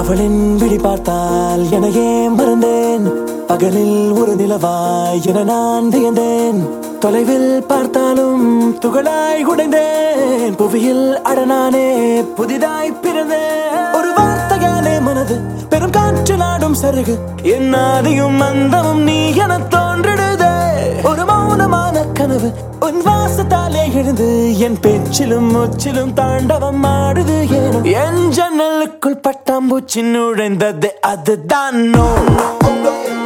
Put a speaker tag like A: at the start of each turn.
A: அவளின் விழி பார்த்தால் எனையே மறந்தேன் பகலில் ஒரு நிலவாய் என நான் வியந்தேன் தொலைவில் பார்த்தாலும் துகளாய் உடைந்தேன் புவியில் அடனானே புதிதாய் பிறந்தேன் ஒரு வார்த்தையாலே மனது பெரும் காற்றிலாடும் சருகு என் ஆதியும் அந்தமும் நீ என தோன்றிடுதே ஒரு மௌனமான கனவு உன் வாசத்தாலே எழுந்து என் பேச்சிலும் மூச்சிலும் தாண்டவம் ஆடுது ஏனோ என் ஜன்னலுக்குள் பட்டாம்பூச்சி நுழைந்தது அதுதான் நோ